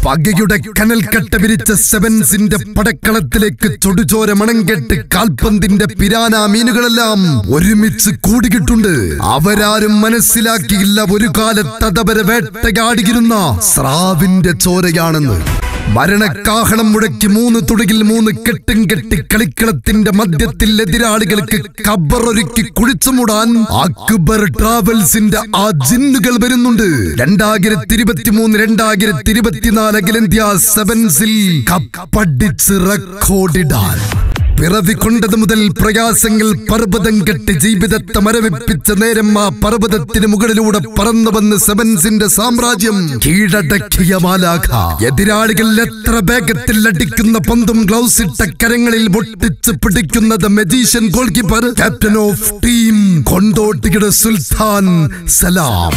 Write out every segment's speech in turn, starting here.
പകയുടെ കനൽക്കട്ട വിരിച്ച സെവൻസിന്റെ പടക്കളത്തിലേക്ക് ചൊടുചോര മണംകെട്ട് കാൽപന്തിന്റെ പിരാന മീനുകളെല്ലാം ഒരുമിച്ച് കൂടികിട്ടുണ്ട് അവരാരും മനസ്സിലാക്കിയില്ല ഒരു കാലത്ത് അതവരെ വേട്ടയാടിയിരുന്ന സ്രാവിന്റെ ചോരയാണെന്ന് മരണക്കാഹളം മുഴക്കി മൂന്ന് തുടിയിൽ മൂന്ന് കെട്ടും കെട്ടി കളിക്കളത്തിന്റെ മധ്യത്തിൽ എതിരാളികൾക്ക് കബറൊരുക്കി കുഴിച്ചുമൂടാൻ അക്ബർ ട്രാവൽസിന്റെ ആ ജിന്നുകൾ വരുന്നുണ്ട് രണ്ടായിരത്തി ഇരുപത്തി മൂന്ന് രണ്ടായിരത്തി ഇരുപത്തിനാല് അഖിലേന്ത്യാ സെവൻസിൽ കപ്പടിച്ച് റെക്കോർഡിടാൻ പിറവി കൊണ്ടത് മുതൽ പ്രയാസങ്ങൾ പർവ്വതം കെട്ടി ജീവിതത്തെ മരവിപ്പിച്ച നേരം ആ പർവ്വതത്തിന് മുകളിലൂടെ പറന്നു വന്ന് സെവൻസിന്റെ സാമ്രാജ്യം കീഴടക്കിയ മാലാഖ എതിരാളികൾ എത്ര വേഗത്തിൽ അടിക്കുന്ന പന്തും ഗ്ലൗസ് ഇട്ട കരങ്ങളിൽ പൊട്ടിച്ച് പിടിക്കുന്നത് magician goal keeper captain of team കൊണ്ടോട്ടിയുടെ സുൽത്താൻ സലാം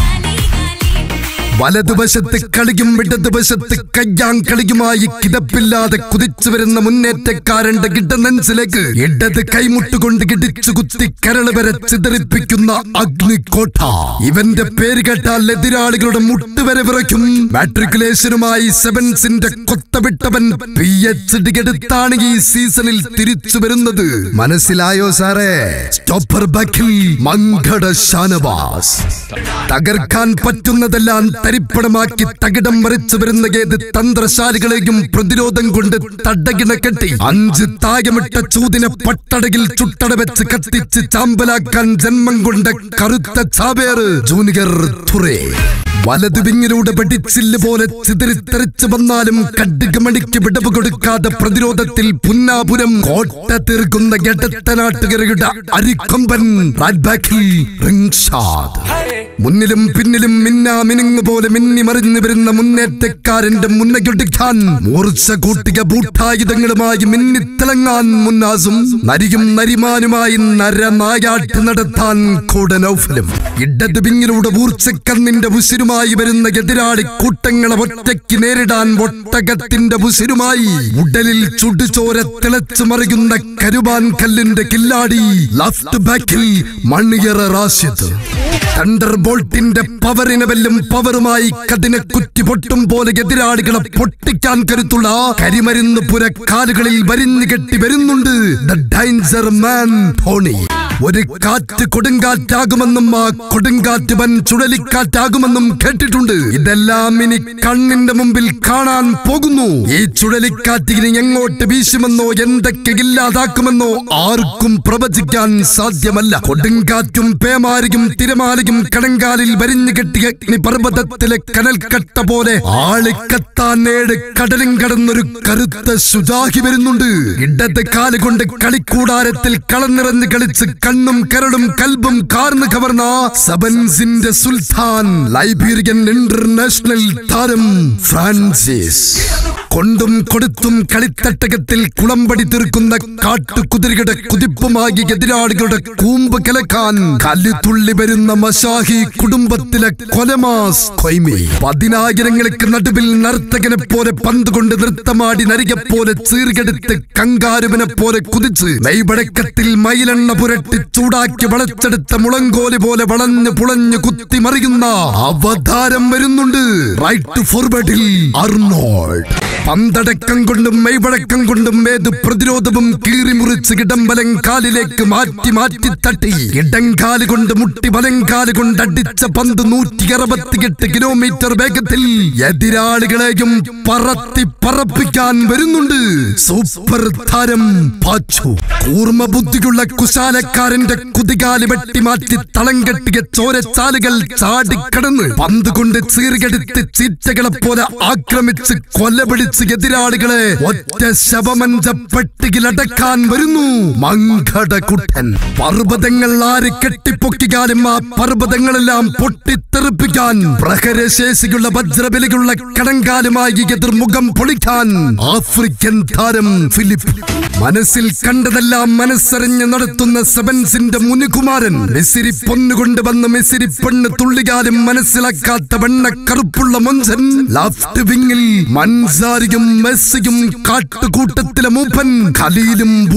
വലതുവശത്ത് കളിയും ഇടതുവശത്ത് കയ്യാൻ കളിയുമായി കിടപ്പില്ലാതെ കുതിച്ചു വരുന്ന മുന്നേറ്റക്കാരന്റെ ഗിഡനൻസിലേക്ക് ഇടത് കൈമുട്ടുകൊണ്ട് ഇടിച്ചു കുത്തി കരള് വരെ ചിതറിപ്പിക്കുന്ന അഗ്നിക്കോട്ട ഇവന്റെ പേര് കേട്ടാൽ എതിരാളികളുടെ മുട്ടുവരെ വിറയ്ക്കും മാട്രിക്കുലേഷനുമായി സെവൻസിന്റെ കൊത്തവിട്ടവൻ പി എച്ച് ഡി എടുത്താണ് ഈ സീസണിൽ തിരിച്ചു വരുന്നത് മനസ്സിലായോ സാറേ സ്റ്റോപ്പർ ബാക്കിൽ മങ്കട ഷാനവാസ് തകർക്കാൻ പറ്റുന്നതെല്ലാം തരിപ്പണമാക്കി തകിടം മറിച്ചു വരുന്ന ഏത് തന്ത്രശാലികളെയും പ്രതിരോധം കൊണ്ട് തടകിണ കെട്ടി അഞ്ച് തായമിട്ട ചൂതിനെ പട്ടടകിൽ ചുട്ടട വെച്ച് കത്തിച്ച് ചാമ്പലാക്കാൻ ജന്മം കൊണ്ട കറുത്ത ചാവേറ് ജൂനിയർ തുറേ വലതുവിങ്ങിലൂടെ വെടിച്ചില്ല് പോലെ ചിതറിത്തെറിച്ചു വന്നാലും കടുകമണിക്ക് വിടവ് കൊടുക്കാതെ പ്രതിരോധത്തിൽ പുന്നാപുരം കോട്ട തീർക്കുന്ന എടത്തനാട്ടുകരയുടെ അരിക്കൊമ്പൻ റൈറ്റ് ബാക്കിൽ റിങ്ഷാദ് മുന്നിലും പിന്നിലും മിന്നാ മിനുങ്ങ് പോലെ മിന്നി മറിഞ്ഞു വരുന്ന മുന്നേറ്റക്കാരന്റെ മുന്നകിടിക്കാൻ മൂർച്ച കൂട്ടിയ ബൂട്ടായുധങ്ങളുമായി മിന്നിത്തിളങ്ങാൻ മുന്നാസും നരിയും നരിമാനുമായി നരനായാട്ട് നടത്താൻ കൂടനൗഫലും ഇടത് പിങ്ങിലൂടെ ഊർച്ചക്കണ്ണിന്റെ ഉസിരുമായി വരുന്ന എതിരാളി കൂട്ടങ്ങളെ ഒറ്റയ്ക്ക് നേരിടാൻ ഒട്ടകത്തിന്റെ ഉസിരുമായി ഉടലിൽ ചുടുചോര തിളച്ചു മറിയുന്ന കരുവാൻ കല്ലിന്റെ കില്ലാടി ലെഫ്റ്റ് ബാക്കിൽ മണിയറ റാഷിദ് തണ്ടർ ബോൾട്ടിന്റെ പവറിനെ വെല്ലും പവറുമായി കതിനെ കുറ്റി പൊട്ടും പോലെ എതിരാളികളെ പൊട്ടിക്കാൻ കരുത്തുള്ള കരിമരുന്ന് പുര കാലുകളിൽ വരിഞ്ഞു കെട്ടി വരുന്നുണ്ട് ദ ഡൈൻസർ മാൻ ധോണി ഒരു കാറ്റ് കൊടുങ്കാറ്റാകുമെന്നും ആ കൊടുങ്കാറ്റ് വൻ ചുഴലിക്കാറ്റാകുമെന്നും കേട്ടിട്ടുണ്ട് ഇതെല്ലാം ഇനി കണ്ണിന്റെ മുമ്പിൽ കാണാൻ പോകുന്നു ഈ ചുഴലിക്കാറ്റ് ഇനി എങ്ങോട്ട് വീശുമെന്നോ എന്തൊക്കെ ഇല്ലാതാക്കുമെന്നോ ആർക്കും പ്രവചിക്കാൻ സാധ്യമല്ല കൊടുങ്കാറ്റും പേമാരിയും തിരമാലയും കടങ്കാലിൽ വരിഞ്ഞു കെട്ടിയ അഗ്നിപർവ്വതത്തിലെ കനൽക്കട്ട പോലെ ആളിക്കത്താൻ ഏഴ് കടലും കടന്നൊരു കറുത്ത സുജാഹി വരുന്നുണ്ട് ഇടത് കാല് കൊണ്ട് കളിക്കൂടാരത്തിൽ കളം നിറഞ്ഞ് കളിച്ച് കണ്ണും കരടും കൽബും കാർന്ന് കവർന്ന സബൻസിന്റെ സുൽത്താൻ ലൈബീരിയൻ ഇന്റർനാഷണൽ താരം ഫ്രാൻസിസ് കൊണ്ടും കൊടുത്തും കളിത്തട്ടകത്തിൽ കുളമ്പടി തീർക്കുന്ന കാട്ടുകുതിരയുടെ കുതിപ്പുമായി എതിരാളികളുടെ കൂമ്പ് കലക്കാൻ കല്ലുതുള്ളി വരുന്ന മഷാഹി കുടുംബത്തിലെ കൊലമാസ് കൊയ്മി പതിനായിരങ്ങൾക്ക് നടുവിൽ നർത്തകനെ പോലെ പന്ത് കൊണ്ട് നൃത്തമാടി നരികെ പോലെ ചീർകെടുത്ത് കങ്കാരുവിനെ പോലെ കുതിച്ച് മെയ്പടക്കത്തിൽ മയിലെണ്ണ പുരട്ടി ചൂടാക്കി വളച്ചെടുത്ത മുളങ്കോലി പോലെ വളഞ്ഞു പുളഞ്ഞു കുത്തി മറിയുന്ന അവതാരം വരുന്നുണ്ട് റൈറ്റ് ഫോർവേഡിൽ അർണോൾഡ് പന്തടക്കം കൊണ്ടും മെയ്പടക്കം കൊണ്ടും ഏത് പ്രതിരോധവും കീറിമുറിച്ച് ഇടംബലം കാലിലേക്ക് മാറ്റി മാറ്റി തട്ടി ഇടങ്കാല് കൊണ്ട് മുട്ടി വലങ്കാല് കൊണ്ട് അടിച്ച പന്ത് നൂറ്റി അറുപത്തിയെട്ട് കിലോമീറ്റർ വേഗത്തിൽ എതിരാളികളെയും പറത്തി പറപ്പിക്കാൻ വരുന്നുണ്ട് സൂപ്പർ താരം പാച്ചു കൂർമ്മ ബുദ്ധിയുള്ള കുശാലക്കാരന്റെ കുതികാല് വെട്ടി മാറ്റി തളം കെട്ടിയ ചോരച്ചാലുകൾ ചാടിക്കടന്ന് പന്ത് കൊണ്ട് ചീറുകെടുത്ത് ചീറ്റകളെ പോലെ ആക്രമിച്ച് കൊലപിടിച്ച് എതിരാളികളെ ഒറ്റ ശവമഞ്ച പെട്ടിയിലടക്കാൻ വരുന്നു മങ്കടകുട്ടൻ പർവ്വതങ്ങൾ ആര് കെട്ടിപ്പൊക്കിയാലും ആ പർവ്വതങ്ങളെല്ലാം പൊട്ടിത്തെറിപ്പിക്കാൻ പ്രഹരശേഷിയുള്ള വജ്രബലികളുള്ള കടങ്കാലുമായി എതിർമുഖം പൊളിക്കാൻ ആഫ്രിക്കൻ താരം ഫിലിപ്പ് മനസ്സിൽ കണ്ടതെല്ലാം മനസ്സറിഞ്ഞ് നടത്തുന്ന സെവൻസിന്റെ മുനുകുമാരൻ മിസിരി പൊന്നുകൊണ്ട് വന്ന് മിസിരി പെണ്ണ് തുള്ളികാലും മനസ്സിലാക്കാത്ത വെണ്ണ കറുപ്പുള്ള മൊഞ്ചൻ ലെഫ്റ്റ് വിങ്ങിൽ മൻസാരിയും മെസ്സിയും കാട്ടുകൂട്ടത്തിലെ മൂപ്പൻ ഖലീലും ബൂട്ട്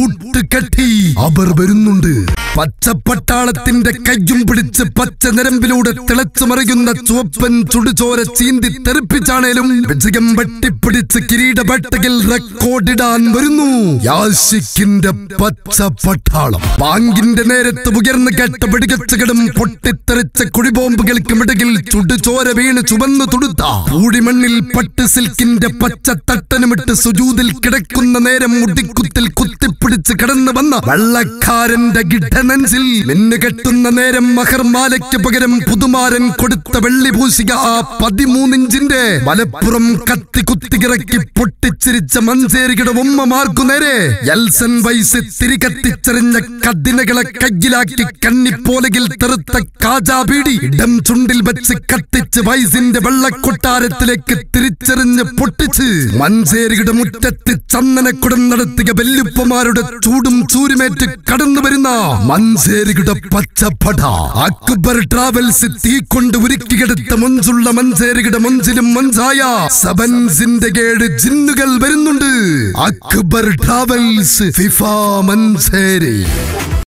കെട്ടി അവർ വരുന്നുണ്ട് പച്ചപ്പട്ടാളത്തിന്റെ കയ്യും പിടിച്ച് പച്ച നരമ്പിലൂടെ തിളച്ചു മറിയുന്ന ചുവപ്പൻ ചുടുചോര ചീന്തി തെറിപ്പിച്ചാണേലും വിജയം വെട്ടിപ്പിടിച്ച് കിരീടപെട്ടകിൽ റെക്കോർഡിടാൻ വരുന്നു യാശിക്കിന്റെ പച്ച പട്ടാളം ബാങ്കിന്റെ നേരത്ത് ഉയർന്നു കേട്ട വെടികച്ചകളും പൊട്ടിത്തെറിച്ച കുഴിബോംബുകൾക്കും ഇടയിൽ ചുടുചോര വീണ് ചുവന്നു തുടുത്ത പൂടിമണ്ണിൽ പട്ട് സിൽക്കിന്റെ പച്ച തട്ടനുമിട്ട് സുജൂതിൽ കിടക്കുന്ന നേരം മുടിക്കുത്തിൽ കുത്തിപ്പിടിച്ച് കടന്നു വന്ന വെള്ളക്കാരന്റെ ഗിഡനഞ്ചിൽ മിന്നു കെട്ടുന്ന നേരം മഹർമാലയ്ക്ക് പകരം പുതുമാരൻ കൊടുത്ത വെള്ളി പൂശിക ആ പതിമൂന്നിഞ്ചിന്റെ മലപ്പുറം കത്തി കുത്തികിറക്കി പൊട്ടിച്ചിരിച്ച മഞ്ചേരിയുടെ ഉമ്മമാർക്കു നേരെ എൽസൻ വയസ്സ് തിരികത്തിച്ചെറിഞ്ഞ കതിനകളെ കയ്യിലാക്കി കണ്ണിപ്പോലകിൽ തെറുത്ത കാജാബീടി ഇടം ചുണ്ടിൽ വെച്ച് കത്തിച്ച് വയസ്സിന്റെ വെള്ളക്കൊട്ടാരത്തിലേക്ക് തിരിച്ചെറിഞ്ഞ് പൊട്ടിച്ച് മഞ്ചേരിയുടെ മുറ്റത്ത് ചന്ദനക്കുടം നടത്തിയ വെല്ലുപ്പമാരുടെ ചൂടും ചൂരുമേറ്റ് കടന്നു വരുന്ന മഞ്ചേരിയുടെ പച്ചപ്പട അക്ബർ ട്രാവൽസ് തീ കൊണ്ട് ഉരുക്കിയെടുത്ത മൊഞ്ചുള്ള മഞ്ചേരിയുടെ മൊഞ്ചിലും മഞ്ചായ സബൻസിന്റെ ഏഴ് ജിന്നുകൾ വരുന്നുണ്ട് അക്ബർ ട്രാവൽസ് ഫിഫ മഞ്ചേരി